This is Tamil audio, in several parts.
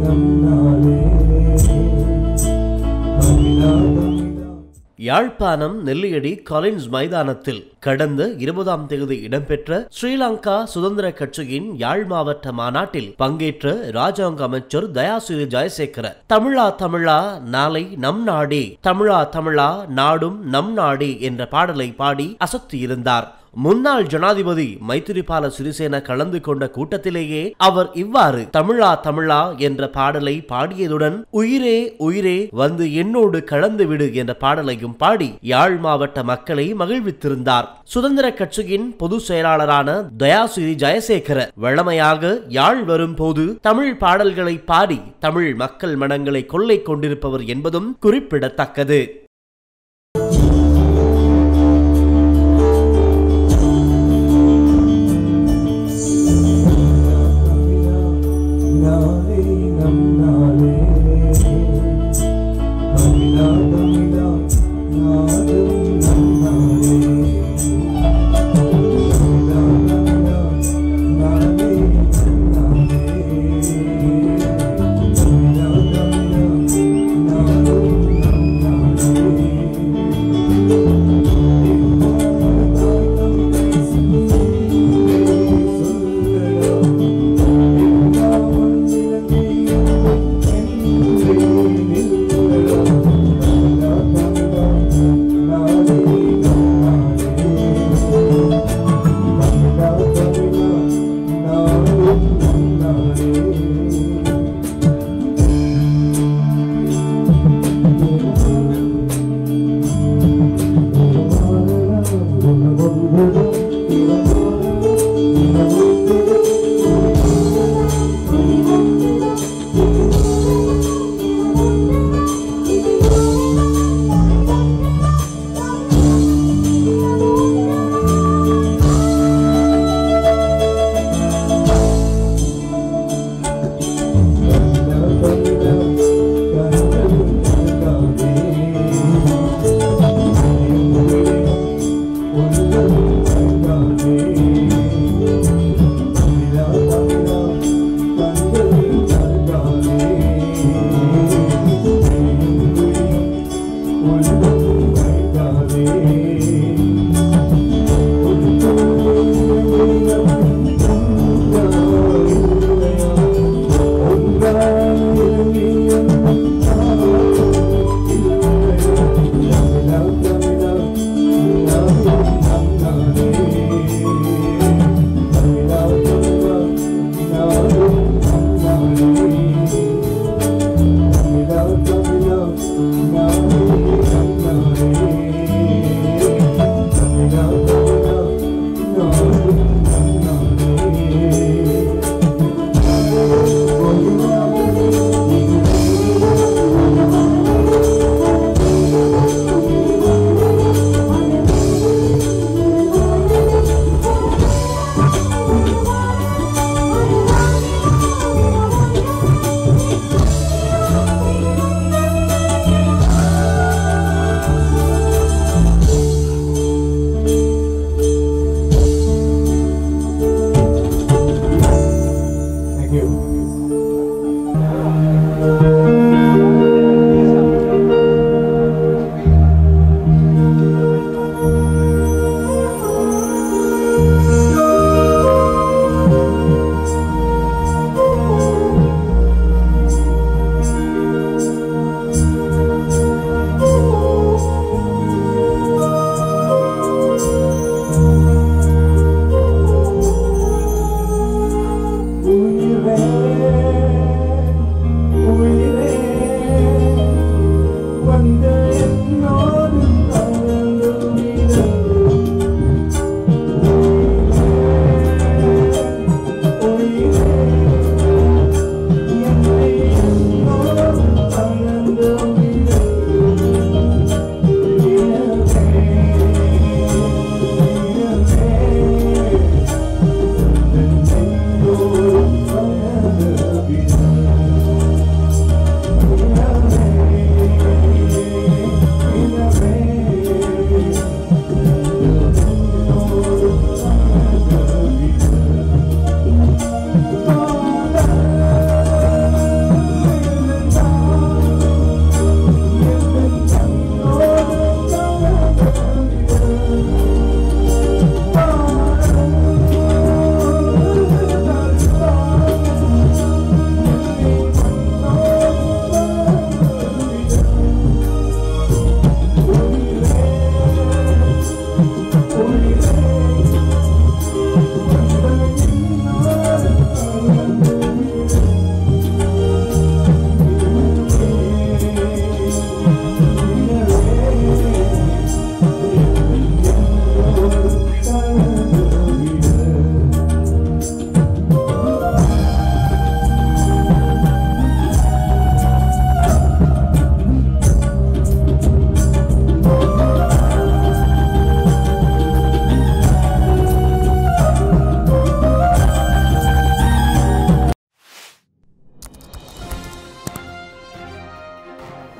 நம் நாடே தமிழா தமிழா யாழ்ப்பாணம் நெல்லியடி காலின்ஸ் மைதானத்தில் கடந்த இருபதாம் தேதி இடம்பெற்ற ஸ்ரீலங்கா சுதந்திர கட்சியின் யாழ் மாவட்ட மாநாட்டில் பங்கேற்ற ராஜாங்க அமைச்சர் தயாசிரி ஜெயசேகர தமிழா தமிழா நாளை நம் நாடே தமிழா தமிழா நாடும் நம் நாடே என்ற பாடலை பாடி அசத்தியிருந்தார் முன்னாள் ஜனாதிபதி மைத்திரிபால சிறிசேன கலந்து கொண்ட கூட்டத்திலேயே அவர் இவ்வாறு தமிழா தமிழா என்ற பாடலை பாடியதுடன் உயிரே உயிரே வந்து என்னோடு கலந்து விடு என்ற பாடலையும் பாடி யாழ் மாவட்ட மக்களை மகிழ்வித்திருந்தார் சுதந்திர கட்சியின் பொதுச் செயலாளரான தயாசிரி ஜெயசேகர வழமையாக யாழ் வரும்போது தமிழ் பாடல்களை பாடி தமிழ் மக்கள் மனங்களை கொள்ளை கொண்டிருப்பவர் என்பதும் குறிப்பிடத்தக்கது நாளே நம் நாளே தமிழா தமிழா நாடும் நம் நாடே தமிழா தமிழா நாளே நம் நாடே தமிழா தமிழா நாடும் நம் நாடே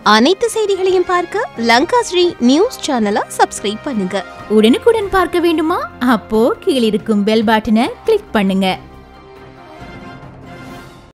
அனைத்து செய்திகளையும் பார்க்க லங்கா ஸ்ரீ நியூஸ் சேனலை சப்ஸ்கிரைப் பண்ணுங்க உடனுக்குடன் பார்க்க வேண்டுமா அப்போ கீழிருக்கும் பெல் பட்டனை கிளிக் பண்ணுங்க